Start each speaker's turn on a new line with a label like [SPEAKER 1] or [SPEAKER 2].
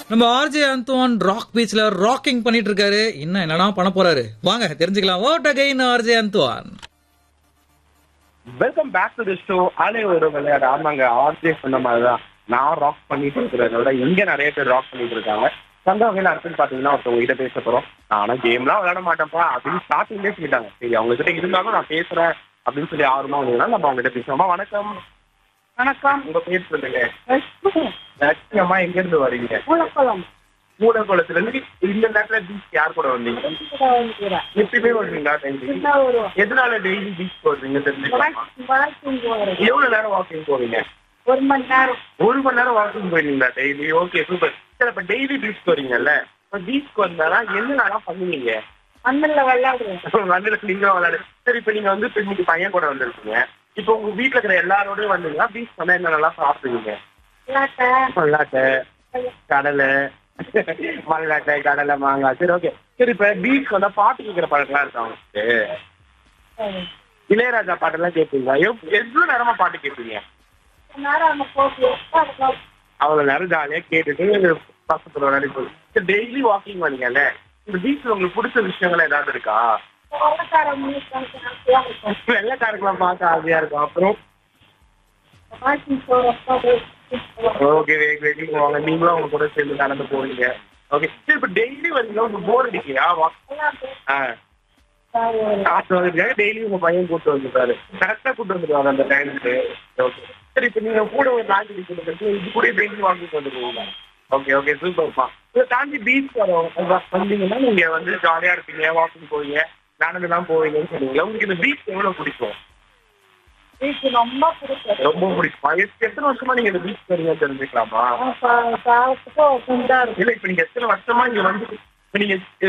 [SPEAKER 1] நம்ம RJ Anthon rock பீச்ல rocking பண்ணிட்டு இருக்காரு இன்னும் என்னடா பண்ண போறாரு வாங்க தெரிஞ்சுக்கலாம் what again RJ Anthon
[SPEAKER 2] welcome back to the show அலை ஒரு விளையாடு ஆமாங்க ஆர்ஜே சொன்ன மாதிரி தான் நான் ராக் பண்ணிட்டு இருக்கிறத விட இங்க நிறைய பேர் ராக் பண்ணிட்டு இருக்காங்க சந்த வகையில் அடுத்து பாத்தீங்கன்னா ஒருத்தவங்க கிட்ட பேச போறோம் ஆனா கேம்லாம் விளையாட மாட்டேன்ப்பா அப்படின்னு ஸ்டார்டிங்லேயே சொல்லிட்டாங்க சரி அவங்க கிட்ட இருந்தாலும் நான் பேசுறேன் அப்படின்னு சொல்லி ஆர்வமா வந்தீங்கன்னா நம்ம அவங்க கிட்ட பேசுவோமா வணக்கம் வணக்கம் உங்க பேர் சொல்லுங்க லட்சியமா எங்க இருந்து வரீங்க
[SPEAKER 3] மூலக்குளம்
[SPEAKER 2] மூலக்குளத்துல இருந்து இந்த நேரத்துல பீச் யார் கூட வந்தீங்க எப்பயுமே வருவீங்களா டெய்லி எதனால டெய்லி பீச் போடுறீங்க தெரிஞ்சுக்கலாமா
[SPEAKER 3] வாக்கிங் போறேன்
[SPEAKER 2] எவ்வளவு நேரம் வாக்கிங் போவீங்க
[SPEAKER 3] ஒரு மணி நேரம்
[SPEAKER 2] ஒரு மணி நேரம் வாக்கிங் போயிருந்தீங்களா டெய்லி ஓகே சூப்பர் சரி இப்ப டெய்லி பீச் போறீங்கல்ல இப்ப பீச்க்கு வந்தாலும் என்னென்னலாம் பண்ணுவீங்க
[SPEAKER 3] மண்ணில் விளையாடுவேன்
[SPEAKER 2] வந்து நீங்க விளையாடு சரி இப்ப நீங்க வந்து இப்ப இன்னைக்கு பையன் கூட வந்திருக்கீங்க இப்போ உங்க வீட்டுல இருக்கிற எல்லாரோடயும் வந்தீங்கன்னா பீச் வந்தா என்னென்னலாம் சாப்பிடுவீங்க
[SPEAKER 3] விளையாட்டை
[SPEAKER 2] மல்லாட்டை கடலை மல்லாட்டை கடலை மாங்காய் சரி ஓகே சரி இப்ப பீச் வந்தா பாட்டு கேட்கிற பழக்கம்லாம் இருக்கா உங்களுக்கு இளையராஜா பாட்டெல்லாம் கேட்பீங்களா எவ்- எவ்வளவு நேரமா பாட்டு கேட்பீங்க
[SPEAKER 3] நேரம் அங்கே போட்டு
[SPEAKER 2] அவ்வளவு நேரம் ஜாலியா கேட்டுட்டு பக்கத்துல விளையாடி போகுது டெய்லி வாக்கிங் வரீங்கல்ல இந்த பீச்ல உங்களுக்கு பிடிச்ச விஷயங்கள் ஏதாவது இருக்கா
[SPEAKER 3] வெள்ளக்காரன்
[SPEAKER 2] வெள்ளக்காரங்களாம் பார்க்க ஆசையா இருக்கும் அப்புறம்
[SPEAKER 3] வாக்கிங் போகிறப்ப
[SPEAKER 2] ஓகே வெயிட் போவாங்க நீங்களும் அவங்க கூட சேர்ந்து நடந்து போவீங்க ஓகே சரி இப்ப டெய்லி வரீங்க உங்களுக்கு போர் அடிக்கலையா ஆ காசு வந்துருக்காங்க டெய்லி உங்க பையன் கூட்டு வந்துருக்காரு கரெக்டா கூட்டு வந்துருவாங்க அந்த டைமுக்கு ஓகே சரி இப்ப நீங்க கூட ஒரு நாட்டு கொடுத்து இது கூட டெய்லி வாங்கிட்டு வந்துருவீங்க ஓகே ஓகே சூப்பர்ப்பா இதை தாண்டி பீச் வரும் வந்தீங்கன்னா நீங்க வந்து ஜாலியா இருப்பீங்க வாக்கிங் போவீங்க நடந்துலாம் போவீங்கன்னு சொன்னீங்களா உங்களுக்கு இந்த பீச் எவ்வளவு பிடிக்கும்
[SPEAKER 3] வீட்டு ரொம்ப பிடிக்கும்
[SPEAKER 2] ரொம்ப பிடிக்கும் எத்~ எத்தனை வருஷமா நீங்க இந்த பீச் வரீங்க தெரிஞ்சுக்கலாமா
[SPEAKER 3] சாப்பிட்டு குண்டா இருக்கும்
[SPEAKER 2] இல்ல இப்ப நீங்க எத்தனை வருஷமா இங்க வந்து இப்ப நீங்க